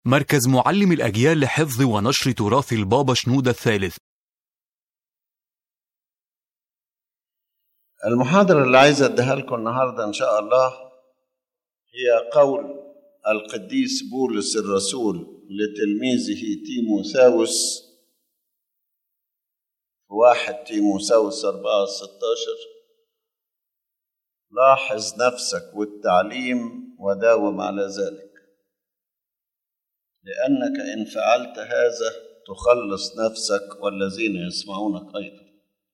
مركز معلم الأجيال لحفظ ونشر تراث البابا شنودة الثالث المحاضرة اللي عايز أديها لكم النهاردة إن شاء الله هي قول القديس بولس الرسول لتلميذه تيموثاوس في واحد تيموثاوس أربعة ستاشر لاحظ نفسك والتعليم وداوم على ذلك لأنك إن فعلت هذا تخلص نفسك والذين يسمعونك أيضا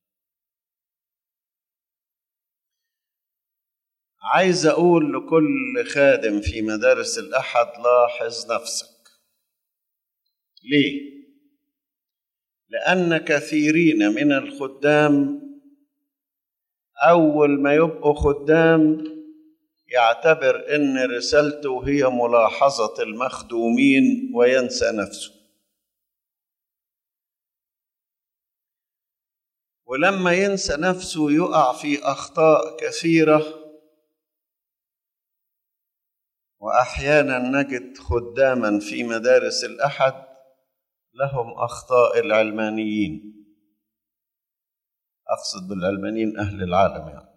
عايز أقول لكل خادم في مدارس الأحد لاحظ نفسك ليه؟ لأن كثيرين من الخدام أول ما يبقوا خدام يعتبر ان رسالته هي ملاحظه المخدومين وينسى نفسه ولما ينسى نفسه يقع في اخطاء كثيره واحيانا نجد خداما في مدارس الاحد لهم اخطاء العلمانيين اقصد بالعلمانيين اهل العالم يعني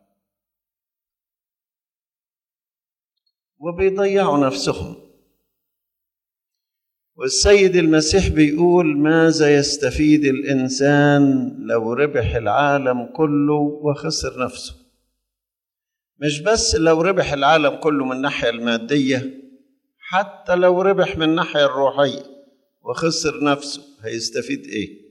وبيضيعوا نفسهم والسيد المسيح بيقول ماذا يستفيد الانسان لو ربح العالم كله وخسر نفسه مش بس لو ربح العالم كله من الناحيه الماديه حتى لو ربح من الناحيه الروحيه وخسر نفسه هيستفيد ايه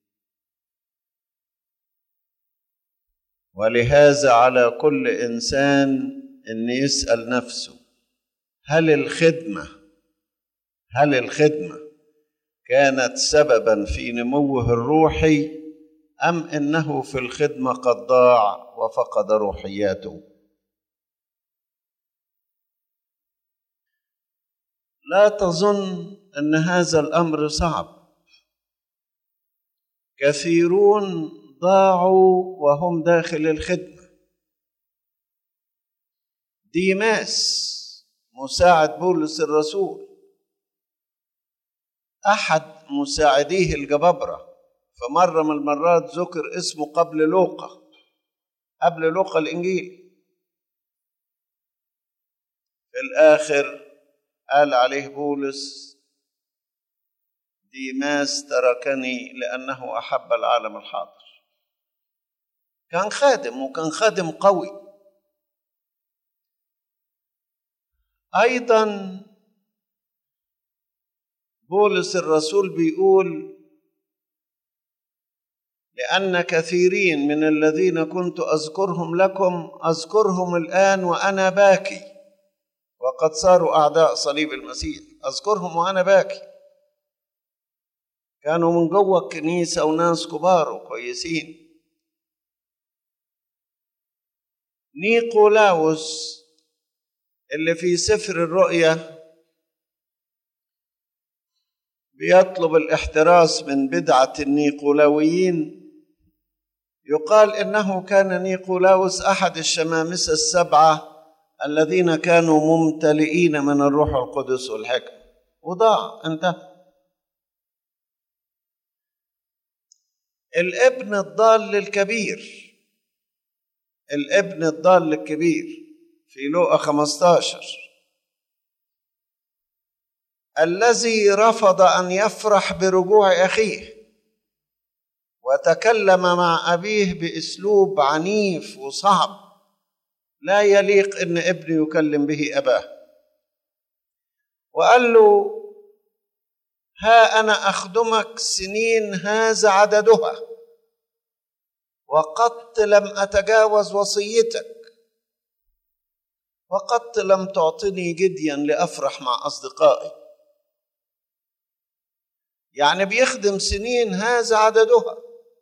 ولهذا على كل انسان ان يسال نفسه هل الخدمه هل الخدمه كانت سببا في نموه الروحي ام انه في الخدمه قد ضاع وفقد روحياته لا تظن ان هذا الامر صعب كثيرون ضاعوا وهم داخل الخدمه ديماس مساعد بولس الرسول احد مساعديه الجبابره فمره من المرات ذكر اسمه قبل لوقا قبل لوقا الانجيل في الاخر قال عليه بولس ديماس تركني لانه احب العالم الحاضر كان خادم وكان خادم قوي ايضا بولس الرسول بيقول لان كثيرين من الذين كنت اذكرهم لكم اذكرهم الان وانا باكي وقد صاروا اعداء صليب المسيح اذكرهم وانا باكي كانوا من جوه الكنيسه وناس كبار وكويسين نيقولاوس اللي في سفر الرؤيا بيطلب الاحتراس من بدعة النيقولاويين يقال إنه كان نيقولاوس أحد الشمامسة السبعة الذين كانوا ممتلئين من الروح القدس والحكمة وضاع انتهى الابن الضال الكبير الابن الضال الكبير في لوقا 15 الذي رفض ان يفرح برجوع اخيه وتكلم مع ابيه باسلوب عنيف وصعب لا يليق ان ابن يكلم به اباه وقال له ها انا اخدمك سنين هذا عددها وقد لم اتجاوز وصيتك وقد لم تعطني جديا لافرح مع اصدقائي يعني بيخدم سنين هذا عددها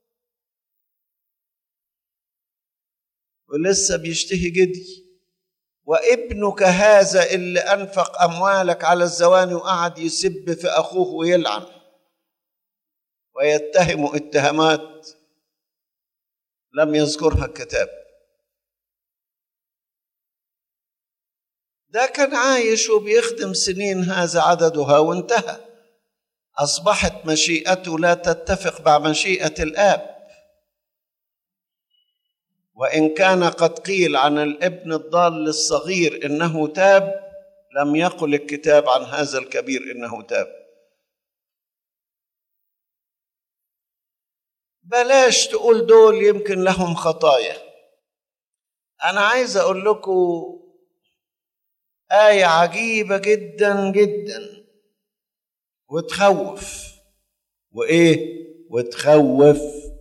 ولسه بيشتهي جدي وابنك هذا اللي انفق اموالك على الزواني وقعد يسب في اخوه ويلعن ويتهم اتهامات لم يذكرها الكتاب ده كان عايش وبيخدم سنين هذا عددها وانتهى اصبحت مشيئته لا تتفق مع مشيئه الاب وان كان قد قيل عن الابن الضال الصغير انه تاب لم يقل الكتاب عن هذا الكبير انه تاب بلاش تقول دول يمكن لهم خطايا انا عايز اقول لكم ايه عجيبه جدا جدا وتخوف وايه وتخوف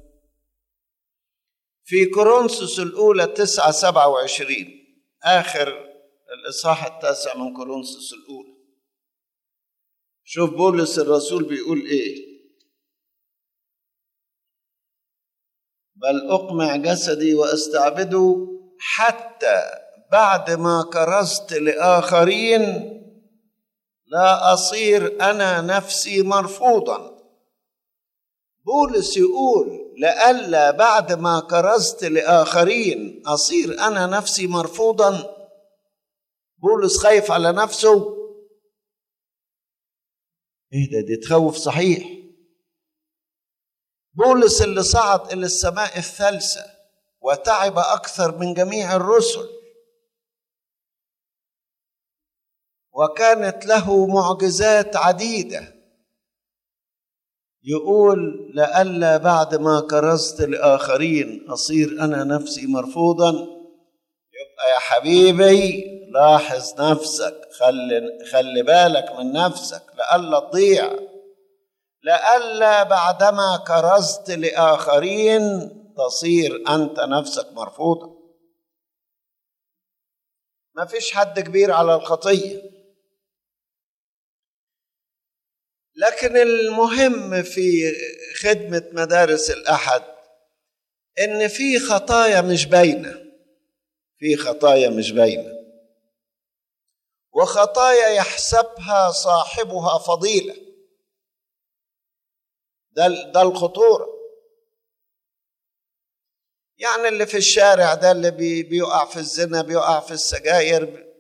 في كورنثوس الاولى تسعة سبعة وعشرين اخر الاصحاح التاسع من كورنثوس الاولى شوف بولس الرسول بيقول ايه بل اقمع جسدي واستعبده حتى بعد ما كرست لاخرين لا اصير انا نفسي مرفوضا بولس يقول لئلا بعد ما كرزت لاخرين اصير انا نفسي مرفوضا بولس خايف على نفسه ايه ده دي تخوف صحيح بولس اللي صعد الى السماء الثالثه وتعب اكثر من جميع الرسل وكانت له معجزات عديده يقول لئلا بعد ما كرزت الاخرين اصير انا نفسي مرفوضا يبقى يا حبيبي لاحظ نفسك خلي خلي بالك من نفسك لئلا تضيع لئلا بعدما كرزت لاخرين تصير انت نفسك مرفوضا ما فيش حد كبير على الخطيه لكن المهم في خدمه مدارس الاحد ان في خطايا مش باينه في خطايا مش باينه وخطايا يحسبها صاحبها فضيله ده ده الخطوره يعني اللي في الشارع ده اللي بي بيقع في الزنا بيقع في السجاير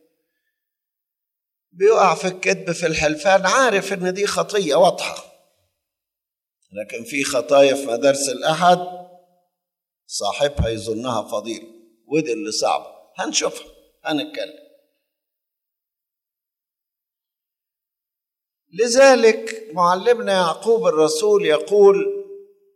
بيقع في الكذب في الحلفان عارف ان دي خطيه واضحه لكن في خطايا في مدارس الاحد صاحبها يظنها فضيله ودي اللي صعبه هنشوفها هنتكلم لذلك معلمنا يعقوب الرسول يقول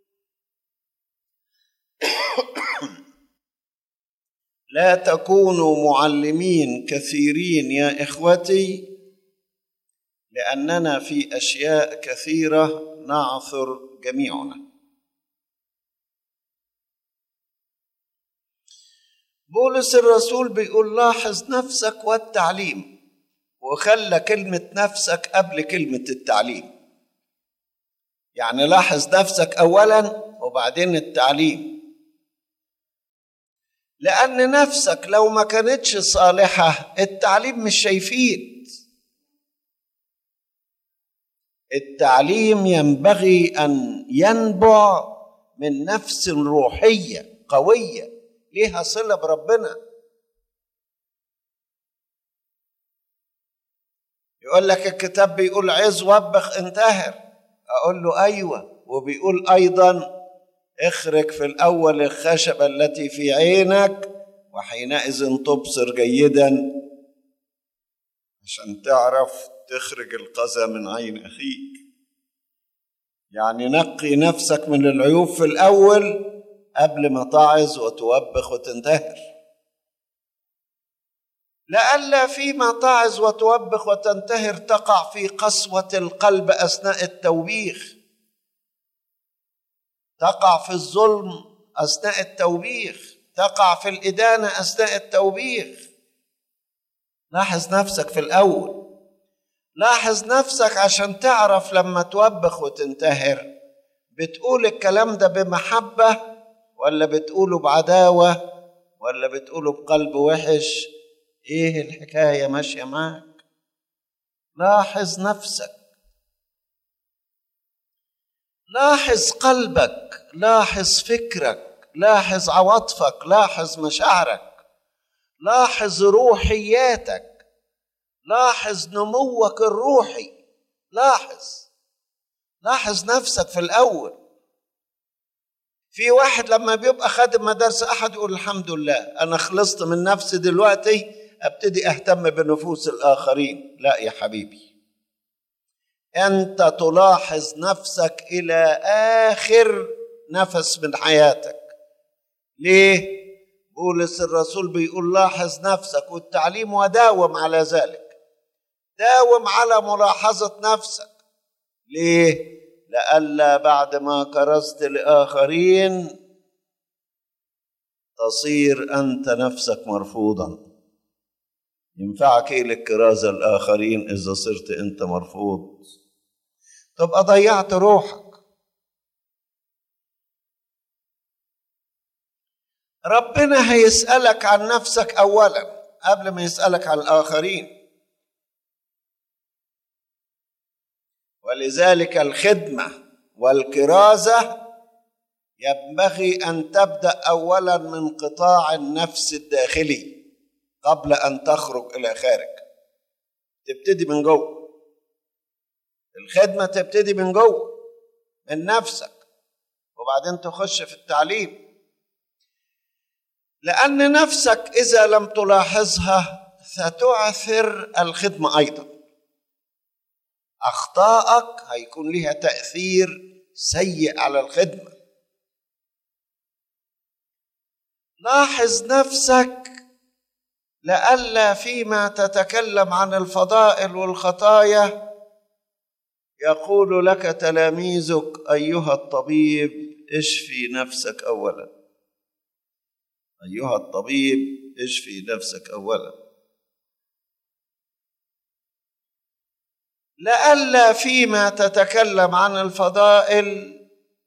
لا تكونوا معلمين كثيرين يا اخوتي لاننا في اشياء كثيره نعثر جميعنا بولس الرسول بيقول لاحظ نفسك والتعليم وخلى كلمه نفسك قبل كلمه التعليم يعني لاحظ نفسك اولا وبعدين التعليم لأن نفسك لو ما كانتش صالحة التعليم مش هيفيد التعليم ينبغي أن ينبع من نفس روحية قوية ليها صلة بربنا يقول لك الكتاب بيقول عز وبخ انتهر أقول له أيوة وبيقول أيضا اخرج في الاول الخشبه التي في عينك وحينئذ تبصر جيدا عشان تعرف تخرج القذى من عين اخيك يعني نقي نفسك من العيوب في الاول قبل ما تعظ وتوبخ وتنتهر لئلا فيما تعظ وتوبخ وتنتهر تقع في قسوه القلب اثناء التوبيخ تقع في الظلم اثناء التوبيخ تقع في الادانه اثناء التوبيخ لاحظ نفسك في الاول لاحظ نفسك عشان تعرف لما توبخ وتنتهر بتقول الكلام ده بمحبه ولا بتقوله بعداوه ولا بتقوله بقلب وحش ايه الحكايه ماشيه معاك لاحظ نفسك لاحظ قلبك لاحظ فكرك لاحظ عواطفك لاحظ مشاعرك لاحظ روحياتك لاحظ نموك الروحي لاحظ لاحظ نفسك في الاول في واحد لما بيبقى خادم مدرسة أحد يقول الحمد لله أنا خلصت من نفسي دلوقتي أبتدي أهتم بنفوس الآخرين لا يا حبيبي أنت تلاحظ نفسك إلى آخر نفس من حياتك ليه؟ بولس الرسول بيقول لاحظ نفسك والتعليم وداوم على ذلك داوم على ملاحظة نفسك ليه؟ لئلا بعد ما كرست لآخرين تصير أنت نفسك مرفوضا ينفعك ايه للكرازة الآخرين إذا صرت أنت مرفوض تبقى ضيعت روحك ربنا هيسألك عن نفسك أولا قبل ما يسألك عن الآخرين ولذلك الخدمة والكرازة ينبغي أن تبدأ أولا من قطاع النفس الداخلي قبل أن تخرج إلى خارج تبتدي من جوه الخدمة تبتدي من جوه من نفسك وبعدين تخش في التعليم لأن نفسك إذا لم تلاحظها ستعثر الخدمة أيضا أخطائك هيكون لها تأثير سيء على الخدمة لاحظ نفسك لئلا فيما تتكلم عن الفضائل والخطايا يقول لك تلاميذك أيها الطبيب اشفي نفسك أولا أيها الطبيب اشفي نفسك أولا لئلا فيما تتكلم عن الفضائل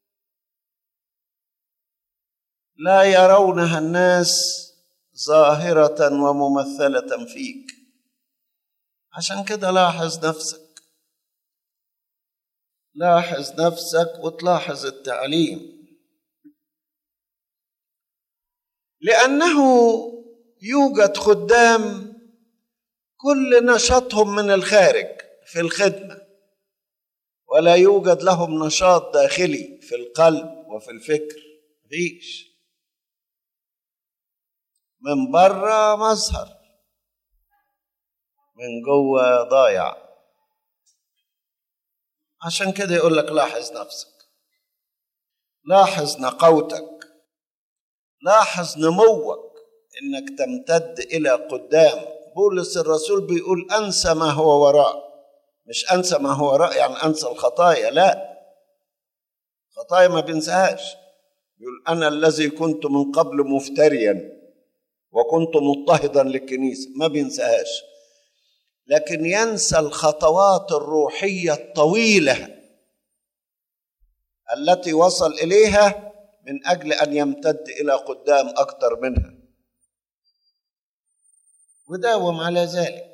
لا يرونها الناس ظاهرة وممثلة فيك عشان كده لاحظ نفسك لاحظ نفسك وتلاحظ التعليم لأنه يوجد خدام كل نشاطهم من الخارج في الخدمة ولا يوجد لهم نشاط داخلي في القلب وفي الفكر مفيش من بره مظهر من جوه ضايع عشان كده يقول لك لاحظ نفسك لاحظ نقوتك لاحظ نموك انك تمتد الى قدام بولس الرسول بيقول انسى ما هو وراء مش انسى ما هو وراء يعني انسى الخطايا لا خطايا ما بينساهاش يقول انا الذي كنت من قبل مفتريا وكنت مضطهدا للكنيسه ما بينساهاش لكن ينسى الخطوات الروحيه الطويله التي وصل اليها من اجل ان يمتد الى قدام اكثر منها وداوم على ذلك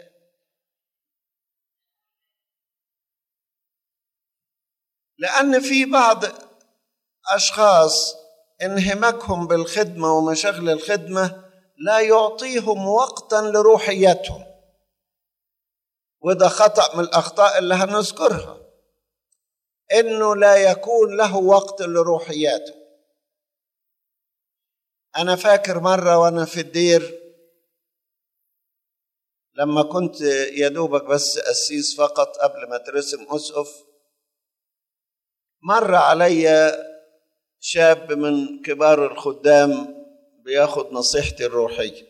لان في بعض اشخاص انهماكهم بالخدمه ومشاغل الخدمه لا يعطيهم وقتا لروحيتهم وده خطا من الاخطاء اللي هنذكرها انه لا يكون له وقت لروحياته انا فاكر مره وانا في الدير لما كنت يا دوبك بس قسيس فقط قبل ما ترسم اسقف مر علي شاب من كبار الخدام بياخد نصيحتي الروحيه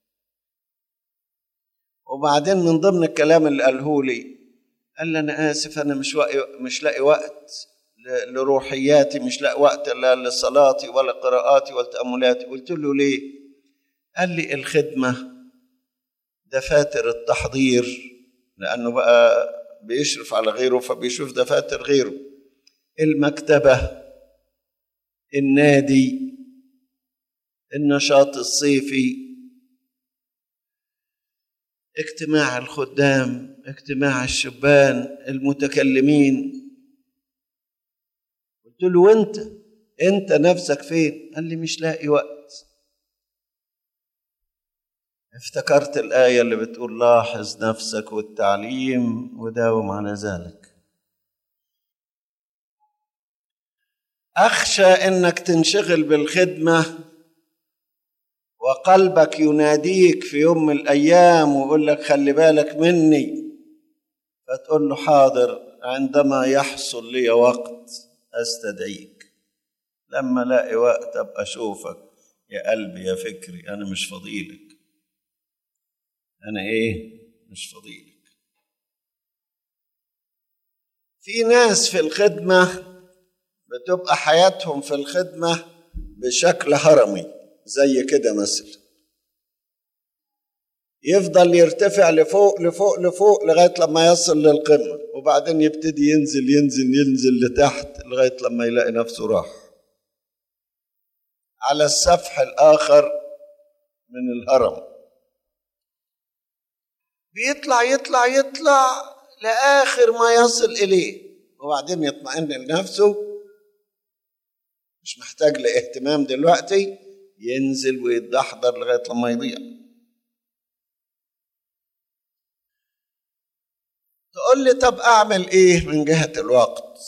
وبعدين من ضمن الكلام اللي قاله لي قال لي انا اسف انا مش وقي مش لاقي وقت لروحياتي مش لاقي وقت لا لصلاتي ولا قراءاتي ولا تاملاتي قلت له ليه قال لي الخدمه دفاتر التحضير لانه بقى بيشرف على غيره فبيشوف دفاتر غيره المكتبه النادي النشاط الصيفي اجتماع الخدام اجتماع الشبان المتكلمين قلت له وانت انت نفسك فين قال لي مش لاقي وقت افتكرت الآية اللي بتقول لاحظ نفسك والتعليم وداوم على ذلك أخشى إنك تنشغل بالخدمة وقلبك يناديك في يوم من الأيام ويقول لك خلي بالك مني فتقول له حاضر عندما يحصل لي وقت أستدعيك لما الاقي وقت ابقى اشوفك يا قلبي يا فكري انا مش فضيلك انا ايه مش فضيلك في ناس في الخدمه بتبقى حياتهم في الخدمه بشكل هرمي زي كده مثلا يفضل يرتفع لفوق لفوق لفوق لغايه لما يصل للقمه وبعدين يبتدي ينزل ينزل ينزل لتحت لغايه لما يلاقي نفسه راح على السفح الاخر من الهرم بيطلع يطلع يطلع لاخر ما يصل اليه وبعدين يطمئن لنفسه مش محتاج لاهتمام دلوقتي ينزل ويتدحضر لغايه لما يضيع تقول لي طب اعمل ايه من جهه الوقت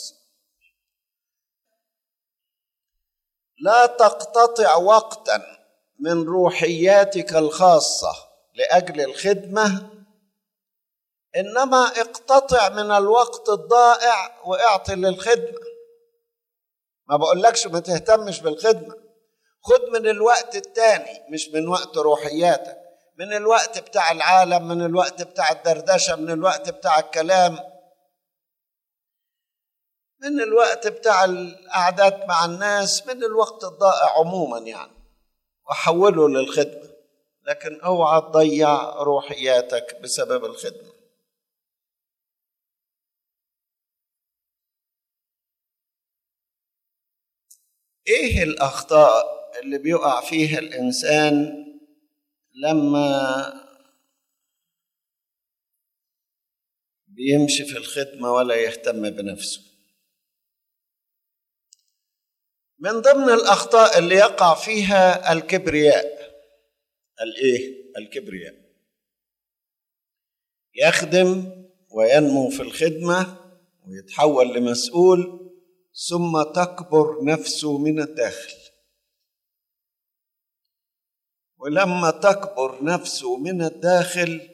لا تقتطع وقتا من روحياتك الخاصه لاجل الخدمه انما اقتطع من الوقت الضائع واعطي للخدمه ما بقولكش ما تهتمش بالخدمه خد من الوقت التاني مش من وقت روحياتك من الوقت بتاع العالم من الوقت بتاع الدردشه من الوقت بتاع الكلام من الوقت بتاع القعدات مع الناس من الوقت الضائع عموما يعني وحوله للخدمه لكن اوعى تضيع روحياتك بسبب الخدمه ايه الاخطاء اللي بيقع فيها الانسان لما بيمشي في الخدمه ولا يهتم بنفسه من ضمن الاخطاء اللي يقع فيها الكبرياء الايه الكبرياء يخدم وينمو في الخدمه ويتحول لمسؤول ثم تكبر نفسه من الداخل ولما تكبر نفسه من الداخل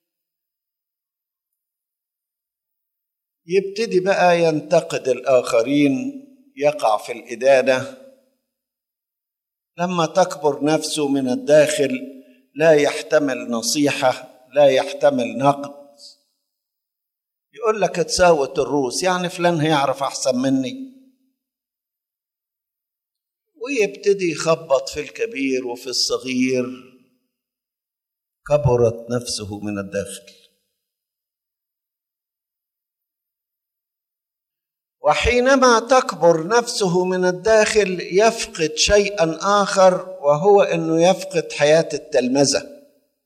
يبتدي بقى ينتقد الاخرين يقع في الادانه لما تكبر نفسه من الداخل لا يحتمل نصيحه لا يحتمل نقد يقول لك اتساوت الروس يعني فلان هيعرف احسن مني ويبتدي يخبط في الكبير وفي الصغير كبرت نفسه من الداخل وحينما تكبر نفسه من الداخل يفقد شيئا اخر وهو انه يفقد حياه التلمذه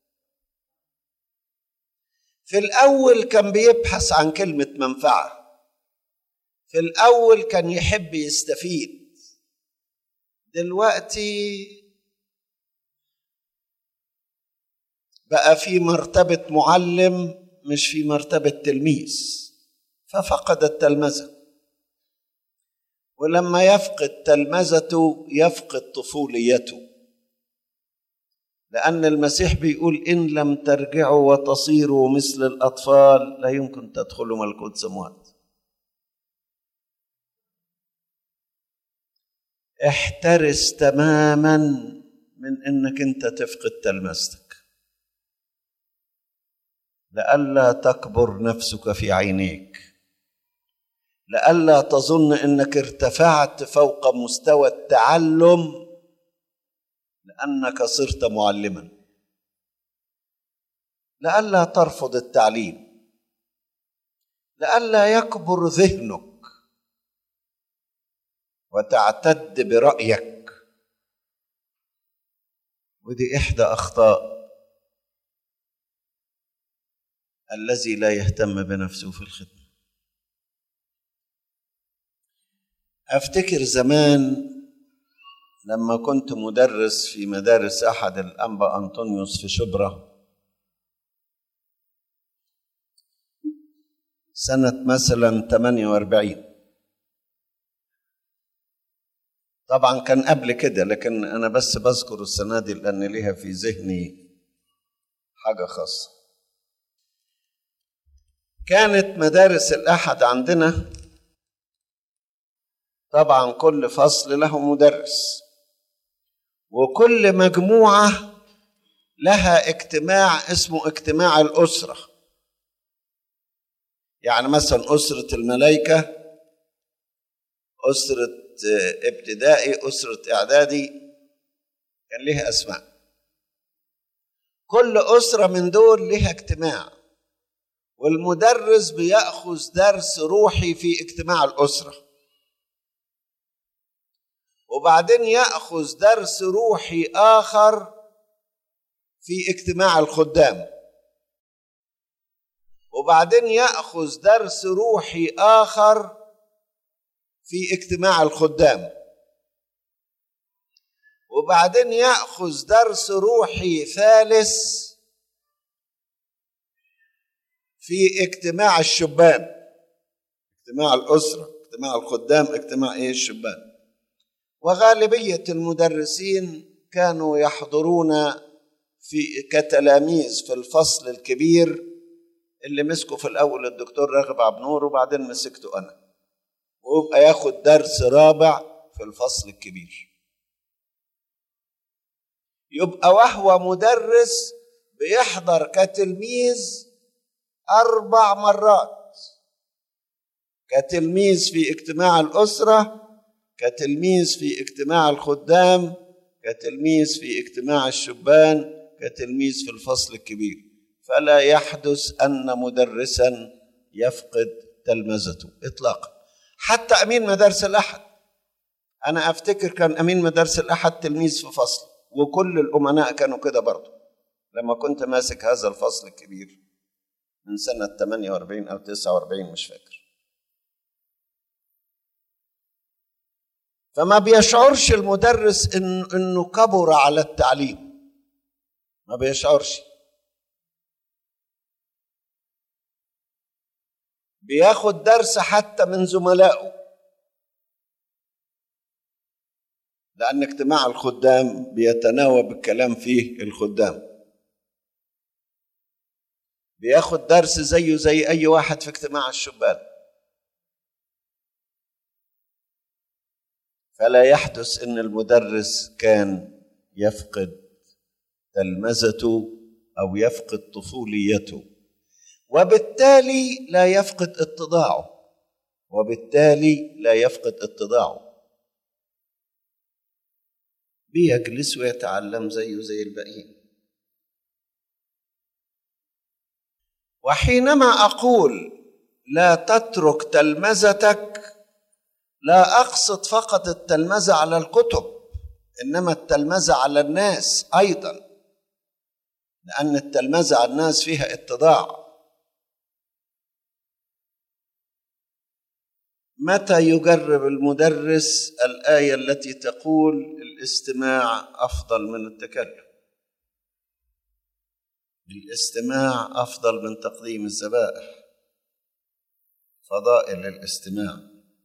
في الاول كان بيبحث عن كلمه منفعه في الاول كان يحب يستفيد دلوقتي بقى في مرتبه معلم مش في مرتبه تلميذ ففقد التلمذه ولما يفقد تلمذته يفقد طفوليته لأن المسيح بيقول إن لم ترجعوا وتصيروا مثل الأطفال لا يمكن تدخلوا ملكوت سموات احترس تماما من انك انت تفقد تلمذتك لئلا تكبر نفسك في عينيك لئلا تظن انك ارتفعت فوق مستوى التعلم لانك صرت معلما لئلا ترفض التعليم لئلا يكبر ذهنك وتعتد برايك ودي احدى اخطاء الذي لا يهتم بنفسه في الخدمه افتكر زمان لما كنت مدرس في مدارس أحد الأنبا أنطونيوس في شبرا سنة مثلا 48 طبعا كان قبل كده لكن أنا بس بذكر السنة دي لأن ليها في ذهني حاجة خاصة كانت مدارس الأحد عندنا طبعا كل فصل له مدرس وكل مجموعة لها اجتماع اسمه اجتماع الأسرة يعني مثلا أسرة الملائكة أسرة ابتدائي أسرة إعدادي كان لها أسماء كل أسرة من دول لها اجتماع والمدرس بيأخذ درس روحي في اجتماع الأسرة وبعدين يأخذ درس روحي آخر في اجتماع الخدام وبعدين يأخذ درس روحي آخر في اجتماع الخدام وبعدين ياخذ درس روحي ثالث في اجتماع الشبان اجتماع الاسره اجتماع الخدام اجتماع ايه الشبان وغالبيه المدرسين كانوا يحضرون في كتلاميذ في الفصل الكبير اللي مسكوا في الاول الدكتور راغب عبد نور وبعدين مسكته انا ويبقى ياخد درس رابع في الفصل الكبير يبقى وهو مدرس بيحضر كتلميذ أربع مرات كتلميذ في اجتماع الأسرة كتلميذ في اجتماع الخدام كتلميذ في اجتماع الشبان كتلميذ في الفصل الكبير فلا يحدث أن مدرسا يفقد تلمذته إطلاقا حتى امين مدارس الاحد انا افتكر كان امين مدارس الاحد تلميذ في فصل وكل الامناء كانوا كده برضه لما كنت ماسك هذا الفصل الكبير من سنة 48 أو 49 مش فاكر فما بيشعرش المدرس إن إنه كبر على التعليم ما بيشعرش بياخد درس حتى من زملائه لأن اجتماع الخدام بيتناوب الكلام فيه الخدام بياخد درس زيه زي أي واحد في اجتماع الشبان فلا يحدث ان المدرس كان يفقد تلمذته او يفقد طفوليته وبالتالي لا يفقد اتضاعه وبالتالي لا يفقد اتضاعه بيجلس ويتعلم زيه زي الباقيين وحينما اقول لا تترك تلمذتك لا اقصد فقط التلمذه على الكتب انما التلمذه على الناس ايضا لان التلمذه على الناس فيها اتضاع متى يجرب المدرس الايه التي تقول الاستماع افضل من التكلم الاستماع افضل من تقديم الذبائح فضائل الاستماع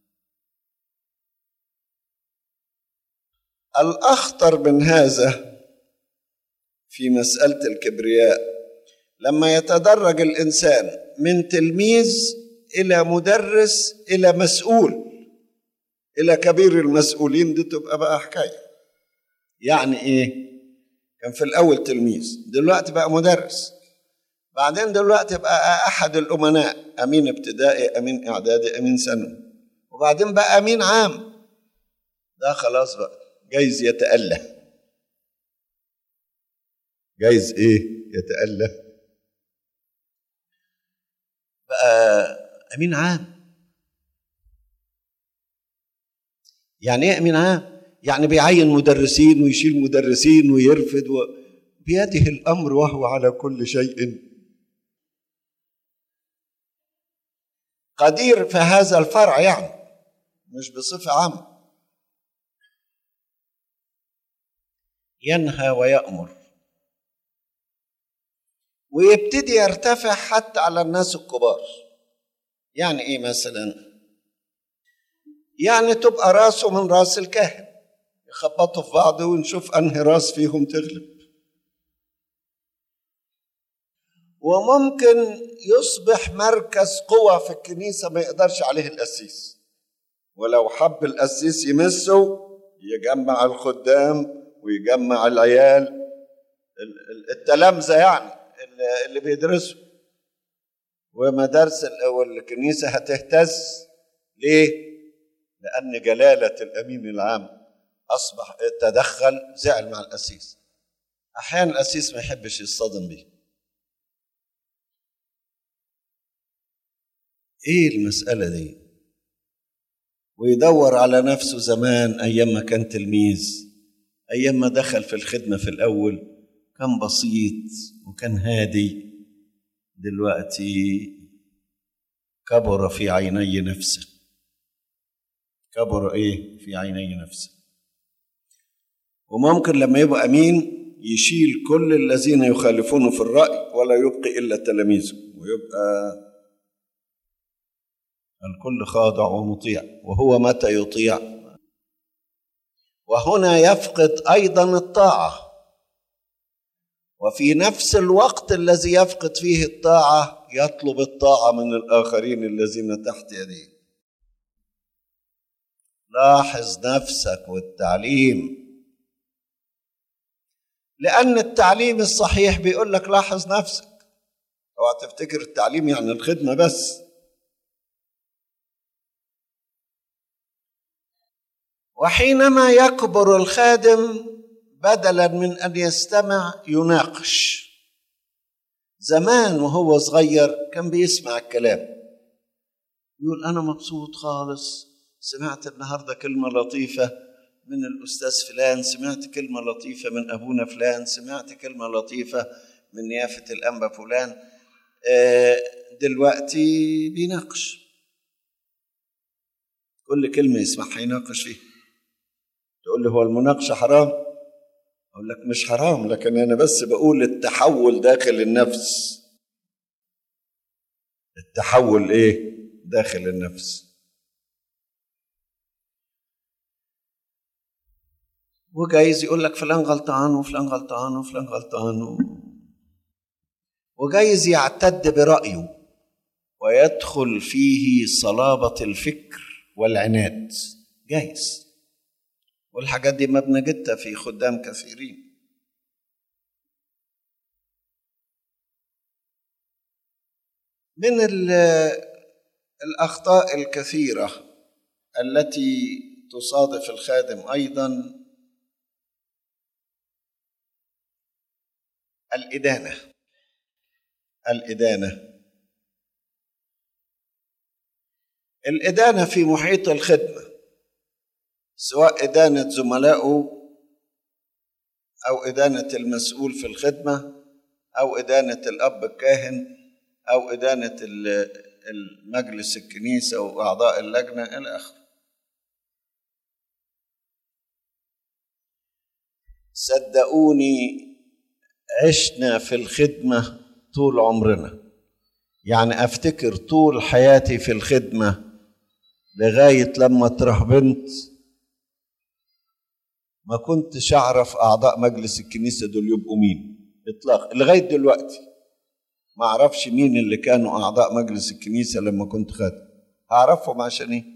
الاخطر من هذا في مساله الكبرياء لما يتدرج الانسان من تلميذ الى مدرس الى مسؤول الى كبير المسؤولين دي تبقى بقى حكايه يعني ايه كان في الاول تلميذ دلوقتي بقى مدرس بعدين دلوقتي بقى احد الامناء امين ابتدائي امين اعدادي امين ثانوي وبعدين بقى امين عام ده خلاص بقى جايز يتأله جايز ايه يتأله بقى امين عام يعني ايه امين عام يعني بيعين مدرسين ويشيل مدرسين ويرفد و... بيده الامر وهو على كل شيء قدير في هذا الفرع يعني مش بصفه عامه ينهى ويأمر ويبتدي يرتفع حتى على الناس الكبار يعني ايه مثلا يعني تبقى راسه من راس الكاهن يخبطوا في بعض ونشوف انهي راس فيهم تغلب وممكن يصبح مركز قوة في الكنيسة ما يقدرش عليه القسيس ولو حب القسيس يمسه يجمع الخدام ويجمع العيال التلامذة يعني اللي بيدرسوا ومدارس الكنيسة هتهتز ليه؟ لأن جلالة الأمين العام أصبح تدخل زعل مع القسيس أحيانا القسيس ما يحبش يصطدم بيه إيه المسألة دي؟ ويدور على نفسه زمان أيام ما كان تلميذ أيام ما دخل في الخدمة في الأول كان بسيط وكان هادي دلوقتي كبر في عيني نفسه كبر ايه في عيني نفسه وممكن لما يبقى امين يشيل كل الذين يخالفونه في الراي ولا يبقي الا تلاميذه ويبقى الكل خاضع ومطيع وهو متى يطيع وهنا يفقد ايضا الطاعه وفي نفس الوقت الذي يفقد فيه الطاعه يطلب الطاعه من الاخرين الذين تحت يديه لاحظ نفسك والتعليم لأن التعليم الصحيح بيقول لك لاحظ نفسك اوعى تفتكر التعليم يعني الخدمة بس وحينما يكبر الخادم بدلا من أن يستمع يناقش زمان وهو صغير كان بيسمع الكلام يقول أنا مبسوط خالص سمعت النهارده كلمة لطيفة من الأستاذ فلان سمعت كلمة لطيفة من أبونا فلان سمعت كلمة لطيفة من نيافة الأنبا فلان دلوقتي بيناقش كل كلمة يسمعها يناقش فيها تقول لي هو المناقشة حرام أقول لك مش حرام لكن أنا بس بقول التحول داخل النفس التحول إيه داخل النفس وجايز يقول لك فلان غلطان وفلان غلطان وفلان غلطان و... وجايز يعتد برأيه ويدخل فيه صلابة الفكر والعناد جايز والحاجات دي ما بنجدها في خدام كثيرين من الأخطاء الكثيرة التي تصادف الخادم أيضا الإدانة الإدانة الإدانة في محيط الخدمة سواء إدانة زملائه أو إدانة المسؤول في الخدمة أو إدانة الأب الكاهن أو إدانة المجلس الكنيسة وأعضاء اللجنة إلى آخره صدقوني عشنا في الخدمة طول عمرنا يعني أفتكر طول حياتي في الخدمة لغاية لما اترهبنت ما كنتش أعرف أعضاء مجلس الكنيسة دول يبقوا مين إطلاق لغاية دلوقتي ما أعرفش مين اللي كانوا أعضاء مجلس الكنيسة لما كنت خادم هعرفهم عشان إيه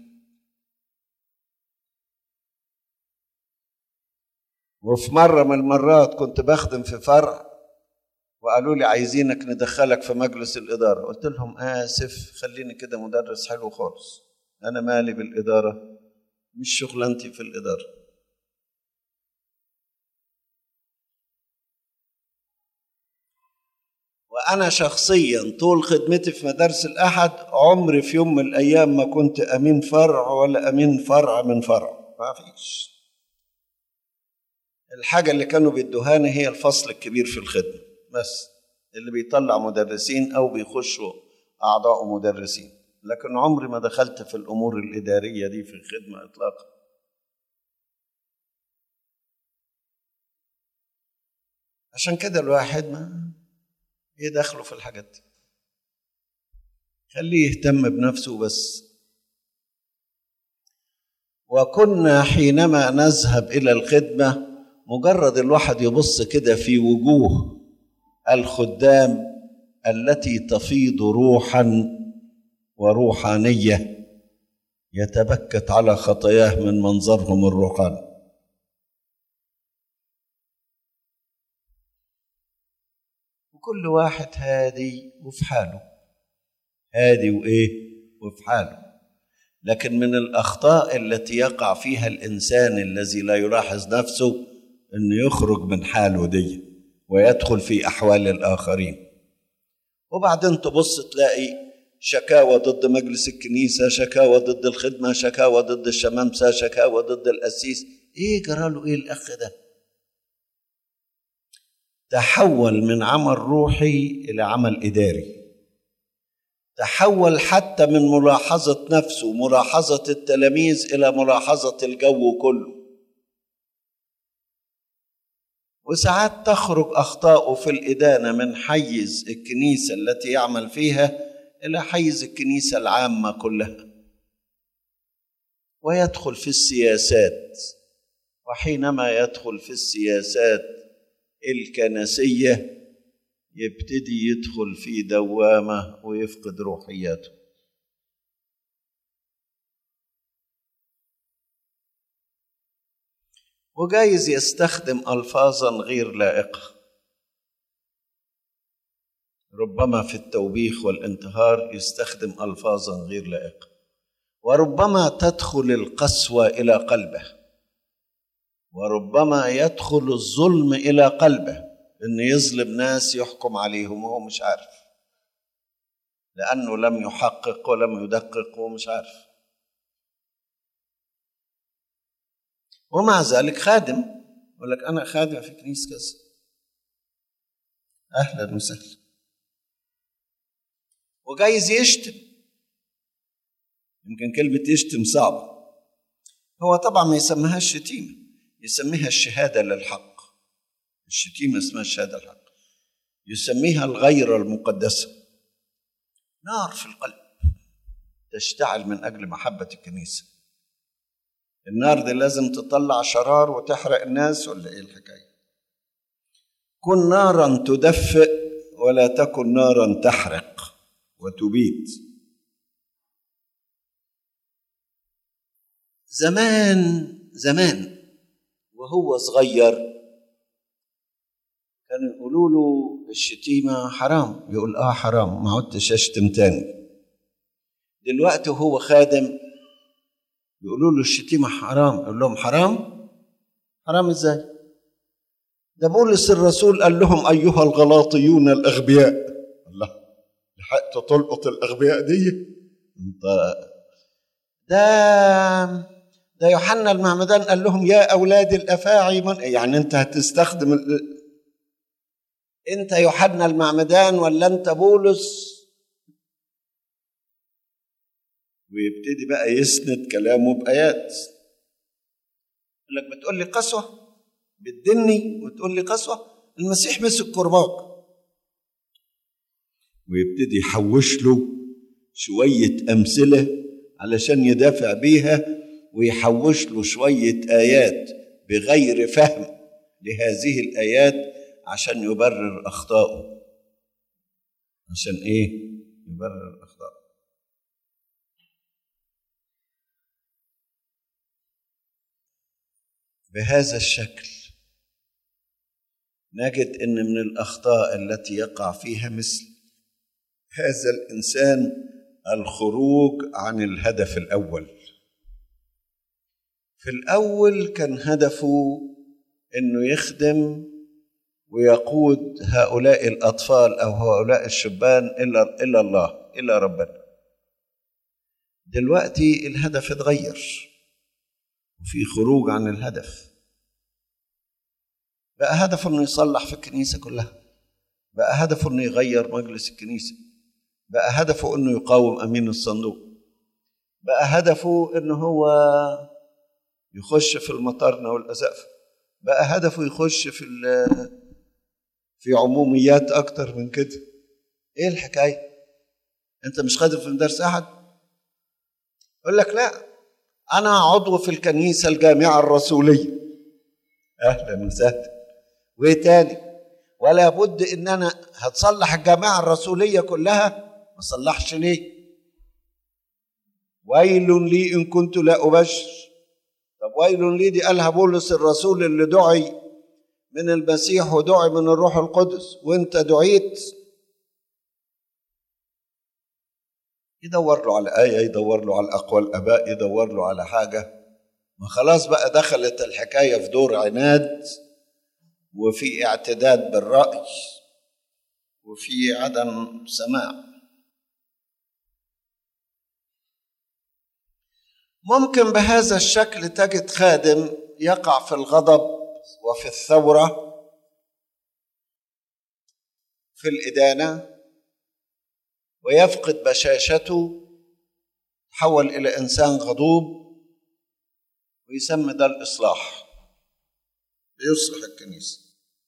وفي مرة من المرات كنت بخدم في فرع وقالوا لي عايزينك ندخلك في مجلس الإدارة قلت لهم آسف خليني كده مدرس حلو خالص أنا مالي بالإدارة مش شغلانتي في الإدارة وأنا شخصيا طول خدمتي في مدارس الأحد عمري في يوم من الأيام ما كنت أمين فرع ولا أمين فرع من فرع ما فيش الحاجة اللي كانوا بيدوهاني هي الفصل الكبير في الخدمة بس اللي بيطلع مدرسين أو بيخشوا أعضاء مدرسين لكن عمري ما دخلت في الأمور الإدارية دي في الخدمة إطلاقا عشان كده الواحد ما ايه دخله في الحاجات دي خليه يهتم بنفسه بس وكنا حينما نذهب الى الخدمه مجرد الواحد يبص كده في وجوه الخدام التي تفيض روحا وروحانيه يتبكت على خطاياه من منظرهم الروحاني وكل واحد هادي وفي حاله هادي وايه وفي حاله لكن من الاخطاء التي يقع فيها الانسان الذي لا يلاحظ نفسه انه يخرج من حاله دي ويدخل في احوال الاخرين وبعدين تبص تلاقي شكاوى ضد مجلس الكنيسة شكاوى ضد الخدمة شكاوى ضد الشمامسة شكاوى ضد القسيس ايه جراله ايه الاخ ده تحول من عمل روحي الى عمل اداري تحول حتى من ملاحظة نفسه ملاحظة التلاميذ إلى ملاحظة الجو كله وساعات تخرج أخطاؤه في الإدانة من حيز الكنيسة التي يعمل فيها إلى حيز الكنيسة العامة كلها ويدخل في السياسات وحينما يدخل في السياسات الكنسيه يبتدي يدخل في دوامه ويفقد روحياته وجايز يستخدم الفاظا غير لائقه ربما في التوبيخ والانتهار يستخدم الفاظا غير لائقه وربما تدخل القسوه الى قلبه وربما يدخل الظلم الى قلبه ان يظلم ناس يحكم عليهم وهو مش عارف لانه لم يحقق ولم يدقق ومش عارف ومع ذلك خادم يقول لك انا خادم في كنيسه كذا اهلا وسهلا وجايز يشتم يمكن كلمه يشتم صعبه هو طبعا ما يسميهاش شتيمه يسميها الشهاده للحق الشتيمه اسمها الشهاده للحق يسميها الغيره المقدسه نار في القلب تشتعل من اجل محبه الكنيسه النار دي لازم تطلع شرار وتحرق الناس ولا ايه الحكايه كن نارا تدفئ ولا تكن نارا تحرق وتبيد زمان زمان وهو صغير كانوا يقولوا له الشتيمة حرام يقول اه حرام ما عدتش اشتم تاني دلوقتي وهو خادم يقولوا له الشتيمة حرام يقول لهم حرام حرام ازاي ده بولس الرسول قال لهم أيها الغلاطيون الأغبياء الله لحقت تلقط الأغبياء دي انت ده ده يوحنا المعمدان قال لهم يا أولاد الأفاعي من يعني أنت هتستخدم ال... أنت يوحنا المعمدان ولا أنت بولس ويبتدي بقى يسند كلامه بآيات يقول لك بتقول لي قسوة بتدني وتقول لي قسوة المسيح مسك كرباج ويبتدي يحوش له شوية أمثلة علشان يدافع بيها ويحوش له شوية آيات بغير فهم لهذه الآيات عشان يبرر أخطائه عشان إيه؟ يبرر أخطائه بهذا الشكل نجد ان من الاخطاء التي يقع فيها مثل هذا الانسان الخروج عن الهدف الاول في الاول كان هدفه انه يخدم ويقود هؤلاء الاطفال او هؤلاء الشبان الى الى الله الى ربنا دلوقتي الهدف اتغير وفي خروج عن الهدف بقى هدفه انه يصلح في الكنيسه كلها بقى هدفه انه يغير مجلس الكنيسه بقى هدفه انه يقاوم امين الصندوق بقى هدفه انه هو يخش في المطارنه والازقف بقى هدفه يخش في في عموميات اكتر من كده ايه الحكايه انت مش خادم في مدارس احد يقول لك لا انا عضو في الكنيسه الجامعه الرسوليه اهلا وسهلا وايه تاني ولا بد ان انا هتصلح الجامعه الرسوليه كلها ما صلحش ليه ويل لي ان كنت لا ابشر طب ويل لي دي قالها بولس الرسول اللي دعي من المسيح ودعي من الروح القدس وانت دعيت يدور له على آية يدور له على أقوال الآباء يدور له على حاجة ما خلاص بقى دخلت الحكاية في دور عناد وفي اعتداد بالرأي وفي عدم سماع ممكن بهذا الشكل تجد خادم يقع في الغضب وفي الثورة في الإدانة ويفقد بشاشته تحول إلى إنسان غضوب ويسمى ده الإصلاح بيصلح الكنيسة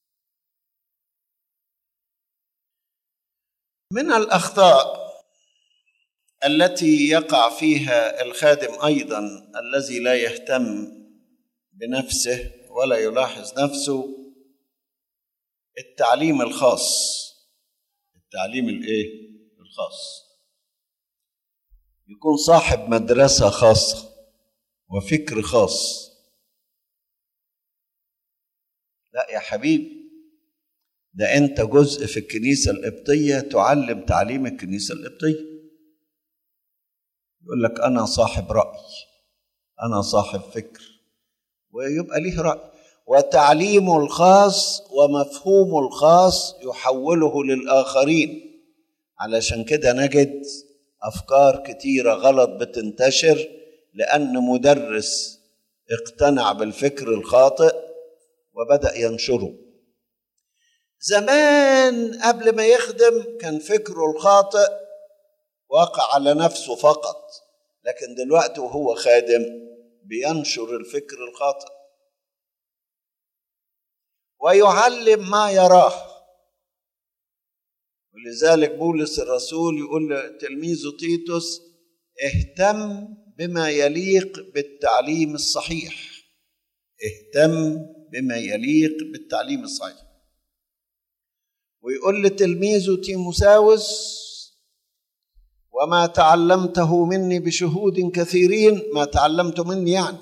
من الأخطاء التي يقع فيها الخادم أيضا الذي لا يهتم بنفسه ولا يلاحظ نفسه التعليم الخاص التعليم الايه الخاص يكون صاحب مدرسة خاصة وفكر خاص لا يا حبيبي ده انت جزء في الكنيسة القبطية تعلم تعليم الكنيسة القبطية يقول لك انا صاحب رأي انا صاحب فكر ويبقى ليه رأي وتعليمه الخاص ومفهومه الخاص يحوله للآخرين علشان كده نجد أفكار كتيرة غلط بتنتشر لأن مدرس اقتنع بالفكر الخاطئ وبدأ ينشره زمان قبل ما يخدم كان فكره الخاطئ واقع على نفسه فقط لكن دلوقتي وهو خادم بينشر الفكر الخاطئ ويعلم ما يراه ولذلك بولس الرسول يقول لتلميذه تيتوس اهتم بما يليق بالتعليم الصحيح اهتم بما يليق بالتعليم الصحيح ويقول لتلميذه تيموساوس وما تعلمته مني بشهود كثيرين ما تعلمته مني يعني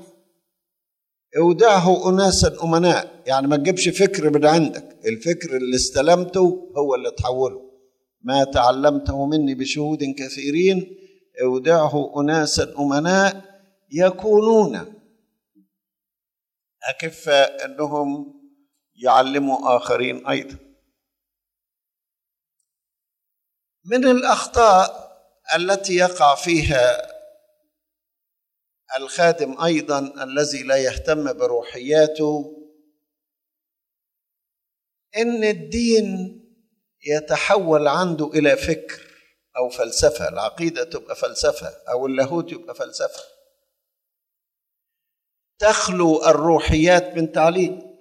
اودعه اناسا امناء يعني ما تجيبش فكر من عندك الفكر اللي استلمته هو اللي تحوله ما تعلمته مني بشهود كثيرين اودعه اناسا امناء يكونون اكفاء انهم يعلموا اخرين ايضا من الاخطاء التي يقع فيها الخادم ايضا الذي لا يهتم بروحياته ان الدين يتحول عنده الى فكر او فلسفه العقيده تبقى فلسفه او اللاهوت يبقى فلسفه تخلو الروحيات من تعليم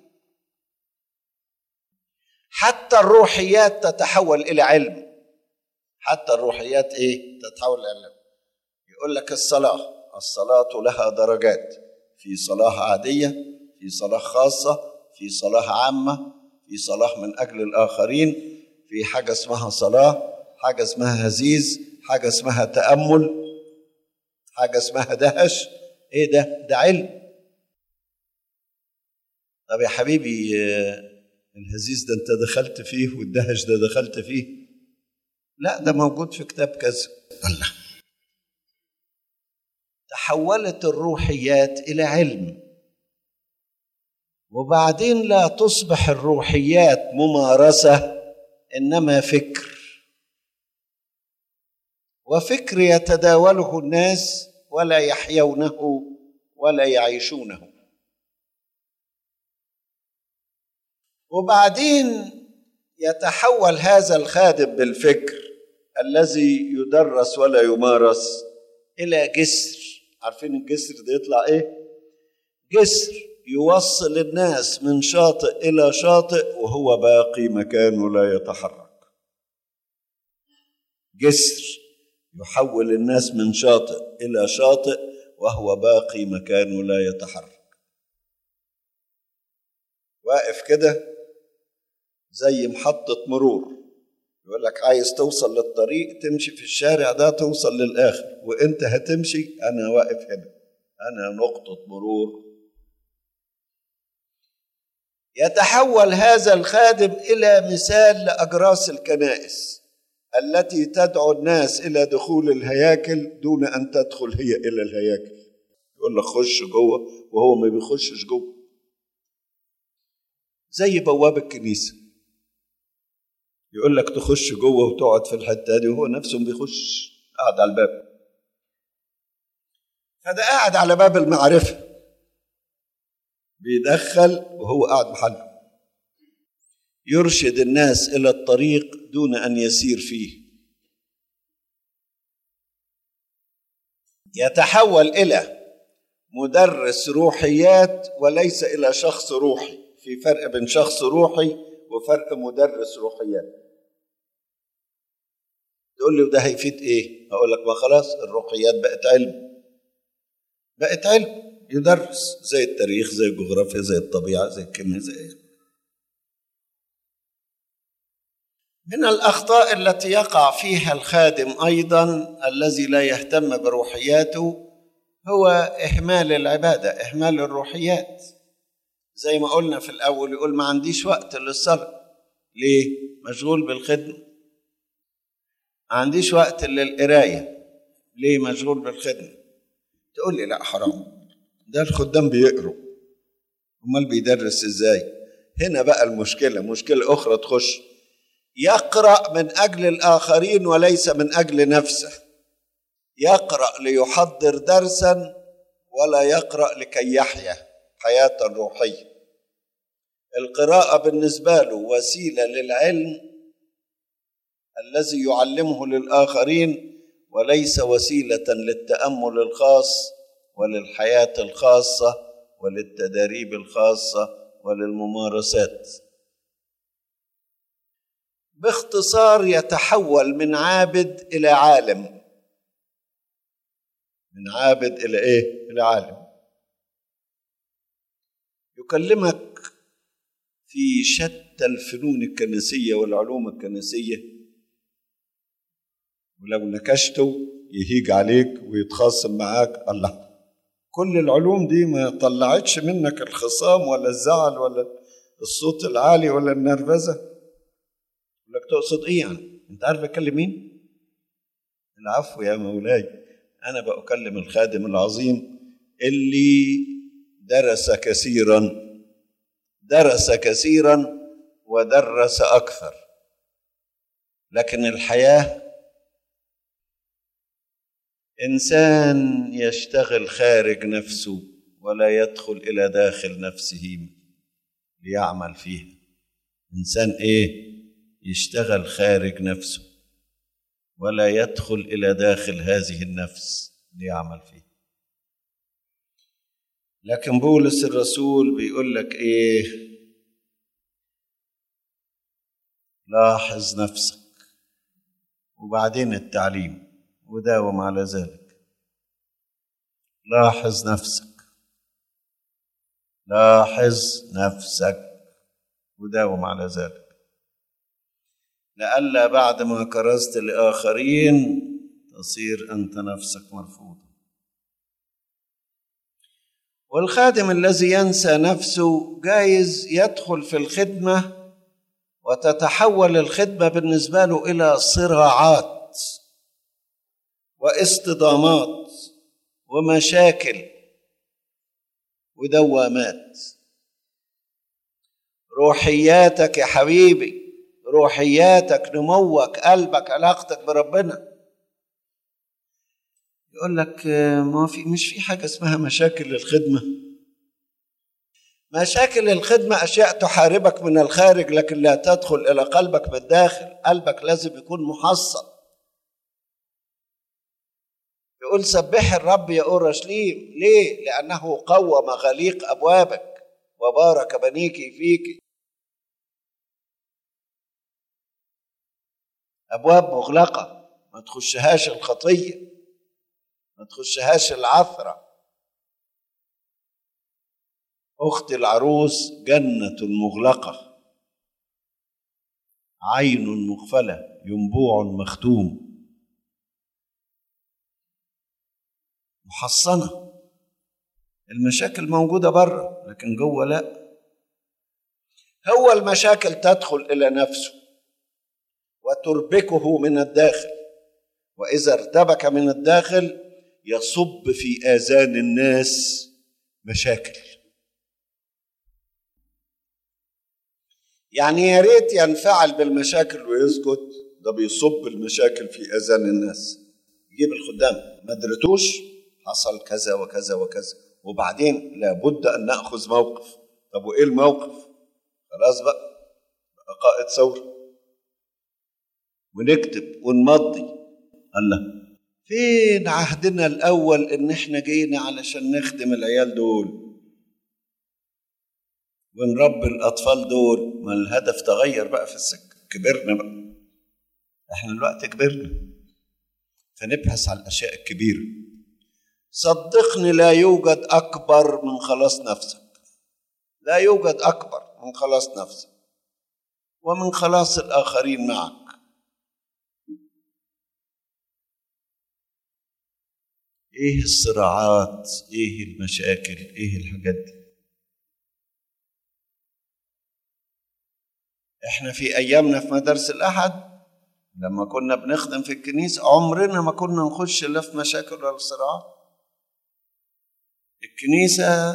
حتى الروحيات تتحول الى علم حتى الروحيات ايه تتحول الى علم يقول لك الصلاه الصلاة لها درجات في صلاة عادية في صلاة خاصة في صلاة عامة في صلاة من أجل الآخرين في حاجة اسمها صلاة حاجة اسمها هزيز حاجة اسمها تأمل حاجة اسمها دهش ايه ده ده علم طب يا حبيبي الهزيز ده انت دخلت فيه والدهش ده دخلت فيه لا ده موجود في كتاب كذا الله تحولت الروحيات الى علم وبعدين لا تصبح الروحيات ممارسه انما فكر وفكر يتداوله الناس ولا يحيونه ولا يعيشونه وبعدين يتحول هذا الخادم بالفكر الذي يدرس ولا يمارس الى جسر عارفين الجسر ده يطلع ايه جسر يوصل الناس من شاطئ الى شاطئ وهو باقي مكانه لا يتحرك جسر يحول الناس من شاطئ الى شاطئ وهو باقي مكانه لا يتحرك واقف كده زي محطة مرور يقول لك عايز توصل للطريق تمشي في الشارع ده توصل للآخر وانت هتمشي أنا واقف هنا أنا نقطة مرور يتحول هذا الخادم إلى مثال لأجراس الكنائس التي تدعو الناس إلى دخول الهياكل دون أن تدخل هي إلى الهياكل يقول لك خش جوه وهو ما بيخشش جوه زي بواب الكنيسة يقول لك تخش جوه وتقعد في الحتة دي وهو نفسه ما بيخش قاعد على الباب فده قاعد على باب المعرفة بيدخل وهو قاعد محله يرشد الناس إلى الطريق دون أن يسير فيه يتحول إلى مدرس روحيات وليس إلى شخص روحي في فرق بين شخص روحي وفرق مدرس روحيات تقول لي وده هيفيد ايه اقول لك ما خلاص الروحيات بقت علم بقت علم يدرس زي التاريخ زي الجغرافيا زي الطبيعه زي الكيمياء زي إيه. من الاخطاء التي يقع فيها الخادم ايضا الذي لا يهتم بروحياته هو اهمال العباده اهمال الروحيات زي ما قلنا في الاول يقول ما عنديش وقت للصلاه ليه مشغول بالخدمه ما عنديش وقت للقرايه ليه مشغول بالخدمه تقول لي لا حرام ده الخدام بيقروا امال بيدرس ازاي هنا بقى المشكله مشكله اخرى تخش يقرا من اجل الاخرين وليس من اجل نفسه يقرا ليحضر درسا ولا يقرا لكي يحيا حياه روحيه القراءه بالنسبه له وسيله للعلم الذي يعلمه للاخرين وليس وسيله للتامل الخاص وللحياه الخاصه وللتداريب الخاصه وللممارسات باختصار يتحول من عابد الى عالم من عابد الى ايه الى عالم يكلمك في شتى الفنون الكنسيه والعلوم الكنسيه ولو نكشته يهيج عليك ويتخاصم معاك الله كل العلوم دي ما طلعتش منك الخصام ولا الزعل ولا الصوت العالي ولا النرفزه لك تقصد ايه يعني انت عارف اكلم مين العفو يا مولاي انا بكلم الخادم العظيم اللي درس كثيرا درس كثيرا ودرس اكثر لكن الحياه انسان يشتغل خارج نفسه ولا يدخل الى داخل نفسه ليعمل فيها انسان ايه يشتغل خارج نفسه ولا يدخل الى داخل هذه النفس ليعمل فيها لكن بولس الرسول بيقول لك ايه لاحظ نفسك وبعدين التعليم وداوم على ذلك لاحظ نفسك لاحظ نفسك وداوم على ذلك لئلا بعد ما كرزت لآخرين تصير أنت نفسك مرفوضا والخادم الذي ينسى نفسه جايز يدخل في الخدمة وتتحول الخدمة بالنسبة له إلى صراعات واصطدامات ومشاكل ودوامات روحياتك يا حبيبي روحياتك نموك قلبك علاقتك بربنا يقول لك ما في مش في حاجه اسمها مشاكل الخدمه مشاكل الخدمه اشياء تحاربك من الخارج لكن لا تدخل الى قلبك من الداخل قلبك لازم يكون محصن يقول سبح الرب يا اورشليم ليه لانه قوى مغاليق ابوابك وبارك بنيك فيك ابواب مغلقه ما تخشهاش الخطيه ما تخشهاش العثره اخت العروس جنه مغلقه عين مغفله ينبوع مختوم محصنه المشاكل موجوده بره لكن جوه لا هو المشاكل تدخل الى نفسه وتربكه من الداخل واذا ارتبك من الداخل يصب في اذان الناس مشاكل يعني يا ريت ينفعل بالمشاكل ويسكت ده بيصب المشاكل في اذان الناس يجيب الخدام ما درتوش حصل كذا وكذا وكذا وبعدين لابد ان ناخذ موقف طب وايه الموقف خلاص بقى بقى قائد ثوره ونكتب ونمضي الله فين عهدنا الاول ان احنا جينا علشان نخدم العيال دول ونربي الاطفال دول ما الهدف تغير بقى في السكه كبرنا بقى احنا الوقت كبرنا فنبحث عن الاشياء الكبيره صدقني لا يوجد اكبر من خلاص نفسك لا يوجد اكبر من خلاص نفسك ومن خلاص الاخرين معك ايه الصراعات ايه المشاكل ايه الحاجات دي احنا في ايامنا في مدارس الاحد لما كنا بنخدم في الكنيسه عمرنا ما كنا نخش لا في مشاكل ولا في صراعات الكنيسه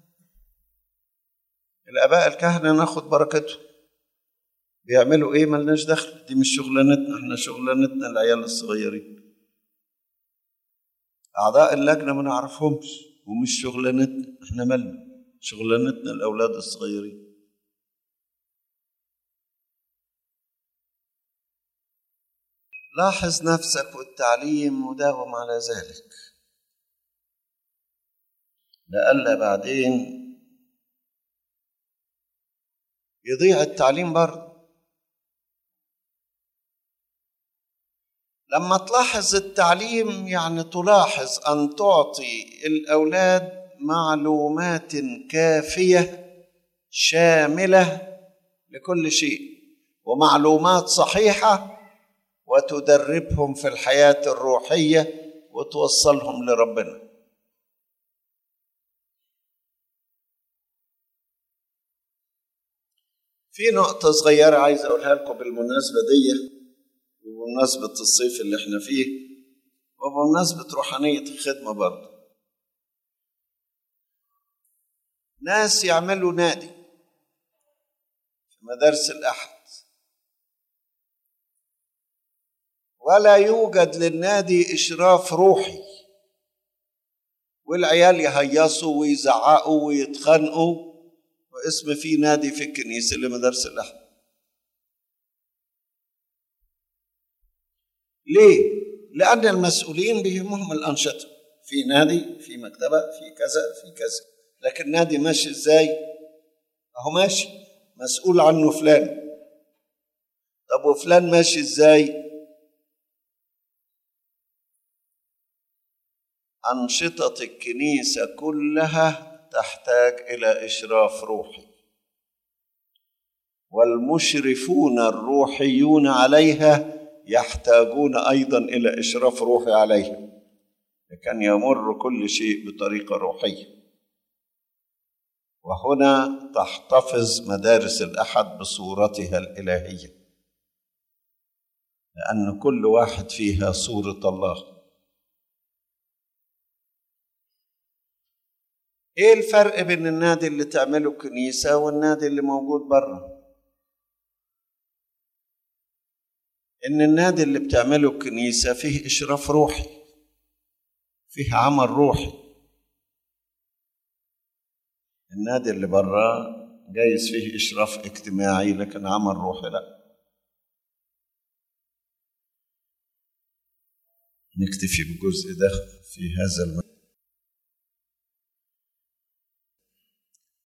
الاباء الكهنه ناخد بركتهم بيعملوا ايه ملناش دخل دي مش شغلانتنا احنا شغلانتنا العيال الصغيرين أعضاء اللجنة ما نعرفهمش ومش شغلانتنا احنا مالنا شغلانتنا الأولاد الصغيرين لاحظ نفسك والتعليم وداوم على ذلك لئلا بعدين يضيع التعليم برضه لما تلاحظ التعليم يعني تلاحظ ان تعطي الاولاد معلومات كافيه شامله لكل شيء ومعلومات صحيحه وتدربهم في الحياه الروحيه وتوصلهم لربنا في نقطه صغيره عايز اقولها لكم بالمناسبه دي وبمناسبة الصيف اللي احنا فيه وبمناسبة روحانية الخدمة برضه ناس يعملوا نادي في مدارس الأحد ولا يوجد للنادي إشراف روحي والعيال يهيصوا ويزعقوا ويتخانقوا واسم في نادي في الكنيسة لمدارس الأحد ليه؟ لأن المسؤولين بيهمهم الأنشطة في نادي في مكتبة في كذا في كذا لكن نادي ماشي ازاي؟ أهو ماشي مسؤول عنه فلان طب وفلان ماشي ازاي؟ أنشطة الكنيسة كلها تحتاج إلى إشراف روحي والمشرفون الروحيون عليها يحتاجون ايضا الى اشراف روحي عليهم لكن يمر كل شيء بطريقه روحيه وهنا تحتفظ مدارس الاحد بصورتها الالهيه لان كل واحد فيها صوره الله ايه الفرق بين النادي اللي تعمله الكنيسه والنادي اللي موجود بره ان النادي اللي بتعمله الكنيسه فيه اشراف روحي فيه عمل روحي النادي اللي بره جايز فيه اشراف اجتماعي لكن عمل روحي لا نكتفي بالجزء ده في هذا المجال